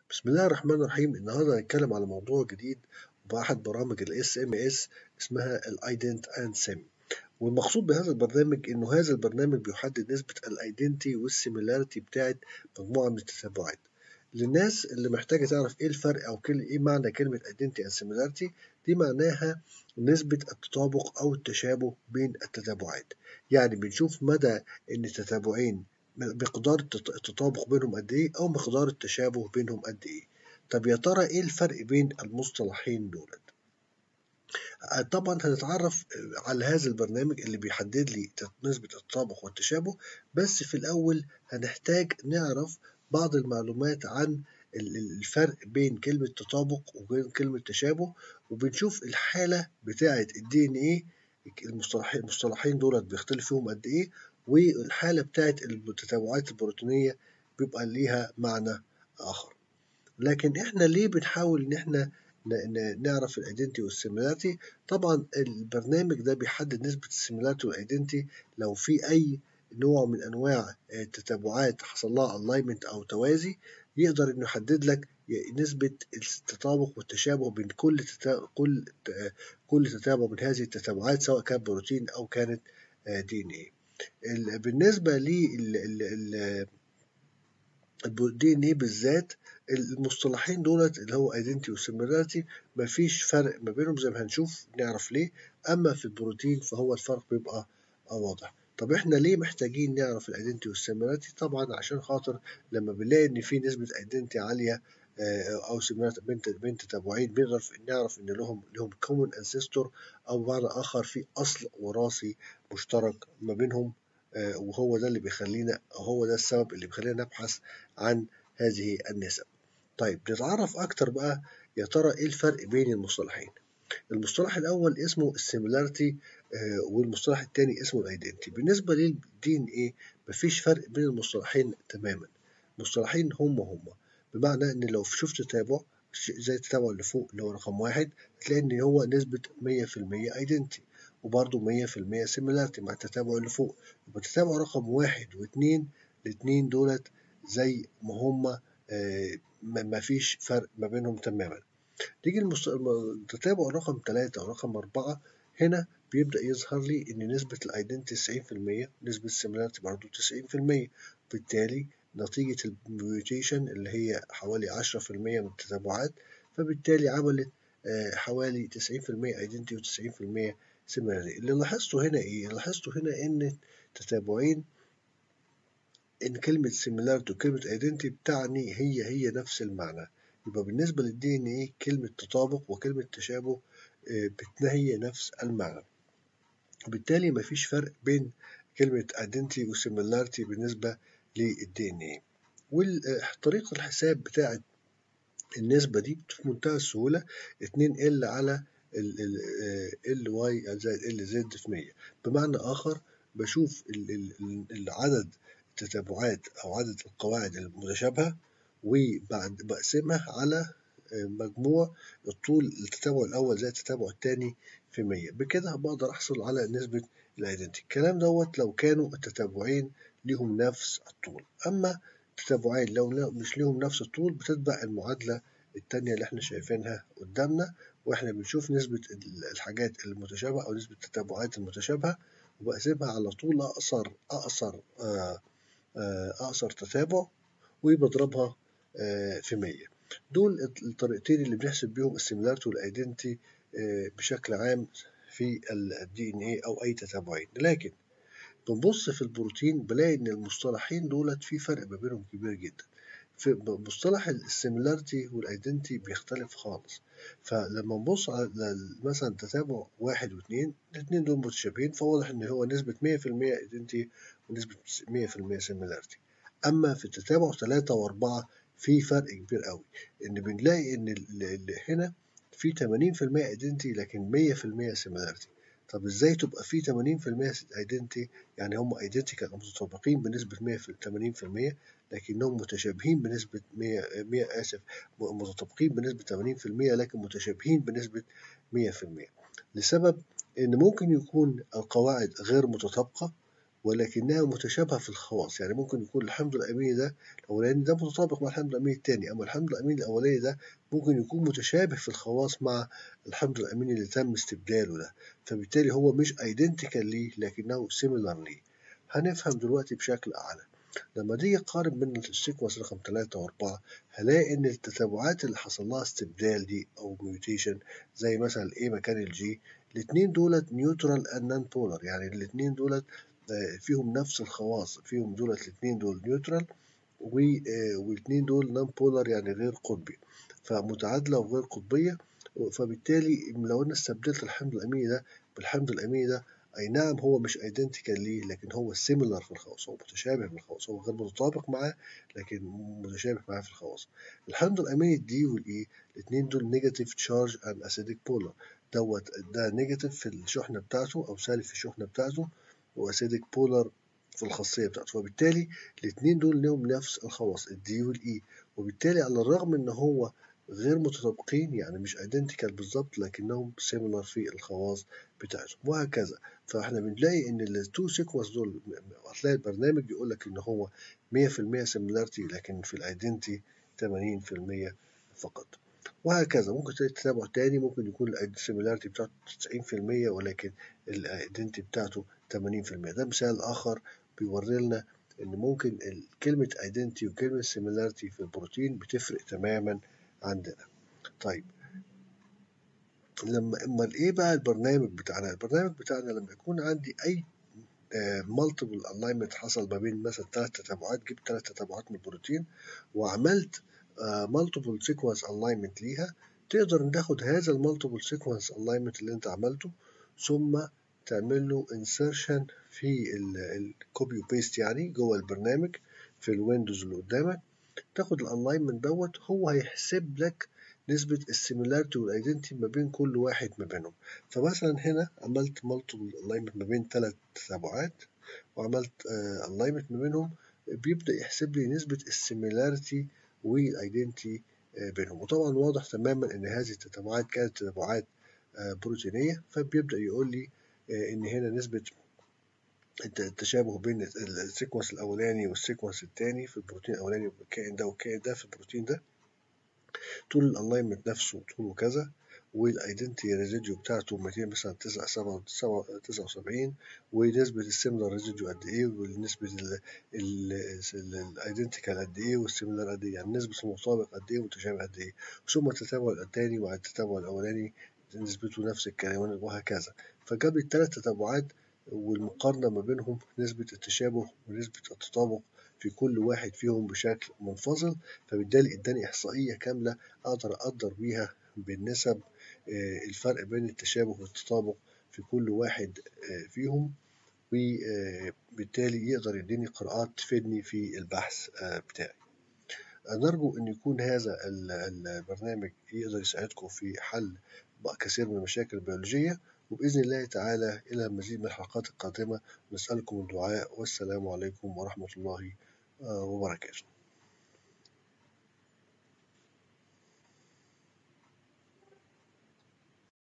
بسم الله الرحمن الرحيم النهارده هنتكلم على موضوع جديد بأحد برامج ال SMS اسمها ال Ident and Sim والمقصود بهذا البرنامج إنه هذا البرنامج بيحدد نسبة الايدنتي والسيميلاريتي بتاعت مجموعة من التتابعات للناس اللي محتاجة تعرف إيه الفرق أو كل إيه معنى كلمة identity and similarity دي معناها نسبة التطابق أو التشابه بين التتابعات يعني بنشوف مدى إن التتابعين مقدار التطابق بينهم قد ايه او مقدار التشابه بينهم قد ايه طب يا ترى ايه الفرق بين المصطلحين دولت طبعا هنتعرف على هذا البرنامج اللي بيحدد لي نسبة التطابق والتشابه بس في الأول هنحتاج نعرف بعض المعلومات عن الفرق بين كلمة تطابق وبين كلمة تشابه وبنشوف الحالة بتاعة الدي ان ايه المصطلحين المصطلحين دولت بيختلف فيهم قد ايه والحالة بتاعت التتابعات البروتينية بيبقى ليها معنى آخر لكن إحنا ليه بنحاول إن إحنا نعرف الايدنتي والسيميلاريتي طبعا البرنامج ده بيحدد نسبة السيميلاريتي والايدنتي لو في أي نوع من أنواع التتابعات حصل لها الاينمنت أو توازي يقدر إنه يحدد لك نسبة التطابق والتشابه بين كل تتا... كل كل تتابع من هذه التتابعات سواء كان بروتين أو كانت دي ان ايه بالنسبة لل الدي ان ايه بالذات المصطلحين دولت اللي هو ايدنتي وسيميلاريتي مفيش فرق ما بينهم زي ما هنشوف نعرف ليه اما في البروتين فهو الفرق بيبقى واضح طب احنا ليه محتاجين نعرف الايدنتي والسيميلاريتي طبعا عشان خاطر لما بنلاقي ان في نسبة ايدنتي عالية او سيميلاريتي بين بين تتابعين بنقدر نعرف ان لهم لهم كومن انسيستور او بمعنى اخر في اصل وراثي مشترك ما بينهم وهو ده اللي بيخلينا هو ده السبب اللي بيخلينا نبحث عن هذه النسب طيب نتعرف اكتر بقى يا ترى ايه الفرق بين المصطلحين المصطلح الاول اسمه السيميلاريتي والمصطلح الثاني اسمه الايدنتي بالنسبه للدي ان ايه مفيش فرق بين المصطلحين تماما المصطلحين هم هم بمعنى ان لو شفت تتابع زي التتابع اللي فوق اللي هو رقم واحد تلاقي ان هو نسبة 100% ايدنتي وبرضه 100% سيميلاريتي مع التتابع اللي فوق يبقى التتابع رقم واحد واثنين الاتنين دولت زي ما هما آه ما فيش فرق ما بينهم تماما تيجي المست... التتابع رقم ثلاثة أو رقم أربعة هنا بيبدأ يظهر لي إن نسبة الايدنتي 90% نسبة السيميلاريتي برضه 90% بالتالي نتيجة الميوتيشن اللي هي حوالي 10% من التتابعات فبالتالي عملت حوالي 90% ايدنتي و90% سيميلاري اللي لاحظته هنا ايه؟ لاحظته هنا ان تتابعين ان كلمة سيميلاريتي وكلمة ايدنتي بتعني هي هي نفس المعنى يبقى بالنسبة للدي ان ايه كلمة تطابق وكلمة تشابه هي نفس المعنى بالتالي مفيش فرق بين كلمة ايدنتي وسيميلاريتي بالنسبة للدي ان ايه وطريقة الحساب بتاعت النسبة دي في منتهى السهولة 2 ال على ال واي زائد ال زد في 100 بمعنى آخر بشوف العدد التتابعات أو عدد القواعد المتشابهة وبعد بقسمها على مجموع الطول التتابع الأول زائد التتابع الثاني في 100 بكده بقدر أحصل على نسبة الايدنتي الكلام دوت لو كانوا التتابعين ليهم نفس الطول أما التتابعين لو مش ليهم نفس الطول بتتبع المعادلة التانية اللي احنا شايفينها قدامنا واحنا بنشوف نسبة الحاجات المتشابهة أو نسبة التتابعات المتشابهة وبقسمها على طول أقصر أقصر آآ آآ أقصر تتابع وبضربها في مية دول الطريقتين اللي بنحسب بيهم السيميلاريتي والايدنتي بشكل عام في الدي ان ايه او اي تتابعين لكن بنبص في البروتين بلاقي ان المصطلحين دولت في فرق ما بينهم كبير جدا في مصطلح السيميلاريتي والايدنتي بيختلف خالص فلما نبص على مثلا تتابع واحد واثنين الاثنين دول متشابهين فواضح ان هو نسبة 100% ايدنتي ونسبة 100% سيميلاريتي اما في التتابع ثلاثة واربعة في فرق كبير قوي ان بنلاقي ان اللي هنا في 80% ايدنتي لكن 100% سيميلاريتي طب ازاي تبقى في 80% ايدنتي يعني هم ايدنتيكال متطابقين بنسبة 100 في 80% لكنهم متشابهين بنسبة 100 100 اسف متطابقين بنسبة 80% لكن متشابهين بنسبة 100% لسبب ان ممكن يكون القواعد غير متطابقة ولكنها متشابهة في الخواص يعني ممكن يكون الحمض الأميني ده الأولاني ده متطابق مع الحمض الأميني التاني أما الحمض الأميني الأولاني ده ممكن يكون متشابه في الخواص مع الحمض الأميني اللي تم استبداله ده فبالتالي هو مش ايدنتيكال ليه لكنه سيميلار ليه هنفهم دلوقتي بشكل أعلى لما نيجي نقارن بين السيكونس رقم 3 و4 هلاقي إن التتابعات اللي حصل لها استبدال دي أو ميوتيشن زي مثلا الإيه مكان الجي الاتنين دولت نيوترال اند نون بولر يعني الاتنين دولت فيهم نفس الخواص فيهم دولت الاتنين دول نيوترال والاتنين دول نون بولر يعني غير قطبي فمتعادلة وغير قطبية فبالتالي لو انا استبدلت الحمض الاميني ده بالحمض الاميني ده اي نعم هو مش ايدنتيكال ليه لكن هو سيميلر في الخواص هو متشابه في الخواص هو غير متطابق معاه لكن متشابه معاه في الخواص الحمض الاميني الدي والاي الاثنين دول نيجاتيف تشارج اند اسيديك بولر دوت ده نيجاتيف في الشحنه بتاعته او سالب في الشحنه بتاعته واسيديك بولر في الخاصيه بتاعته فبالتالي الاثنين دول لهم نفس الخواص الدي والاي وبالتالي على الرغم ان هو غير متطابقين يعني مش ايدنتيكال بالظبط لكنهم سيميلر في الخواص بتاعتهم وهكذا فاحنا بنلاقي ان التو سيكونس دول هتلاقي البرنامج يقول لك ان هو 100% سيميلاريتي لكن في الايدنتي 80% فقط وهكذا ممكن تلاقي تتابع تاني ممكن يكون السيميلاريتي بتاعته 90% ولكن الايدنتي بتاعته 80% ده مثال اخر بيوري لنا ان ممكن كلمة ايدنتي وكلمة سيميلاريتي في البروتين بتفرق تماما عندنا طيب لما اما ايه بقى البرنامج بتاعنا البرنامج بتاعنا لما يكون عندي اي مالتيبل الاينمنت حصل ما بين مثلا ثلاث تتابعات جبت ثلاث تتابعات من البروتين وعملت مالتيبل سيكونس الاينمنت ليها تقدر تاخد هذا المالتيبل سيكونس الاينمنت اللي انت عملته ثم تعمل له انسرشن في الكوبي وبيست يعني جوه البرنامج في الويندوز اللي قدامك تاخد الالاينمنت دوت هو هيحسب لك نسبة السيميلاريتي والايدنتي ما بين كل واحد ما بينهم فمثلا هنا عملت مالتيبل الاينمنت ما بين ثلاث تتابعات وعملت الاينمنت ما بينهم بيبدأ يحسب لي نسبة السيميلاريتي والايدنتي بينهم وطبعا واضح تماما ان هذه التتابعات كانت تتابعات بروتينية فبيبدأ يقول لي ان هنا نسبة التشابه بين السيكونس الاولاني والسيكونس الثاني في البروتين الاولاني والكائن ده والكائن ده في البروتين ده طول الالاينمنت نفسه طوله كذا والايدنتي ريزيديو بتاعته 200 مثلا 79 ونسبة السيميلار ريزيديو قد ايه ونسبة الايدنتيكال قد ايه والسيميلار قد ايه يعني نسبة المطابق قد ايه والمتشابه قد ايه ثم التتابع الثاني مع التتابع الاولاني نسبته نفس الكلام وهكذا فجاب لي الثلاث تتابعات والمقارنة ما بينهم نسبة التشابه ونسبة التطابق في كل واحد فيهم بشكل منفصل فبالتالي اداني إحصائية كاملة أقدر أقدر بيها بالنسب الفرق بين التشابه والتطابق في كل واحد فيهم وبالتالي يقدر يديني قراءات تفيدني في البحث بتاعي نرجو أن يكون هذا البرنامج يقدر يساعدكم في حل كثير من المشاكل البيولوجية وبإذن الله تعالى إلى مزيد من الحلقات القادمة نسألكم الدعاء والسلام عليكم ورحمة الله وبركاته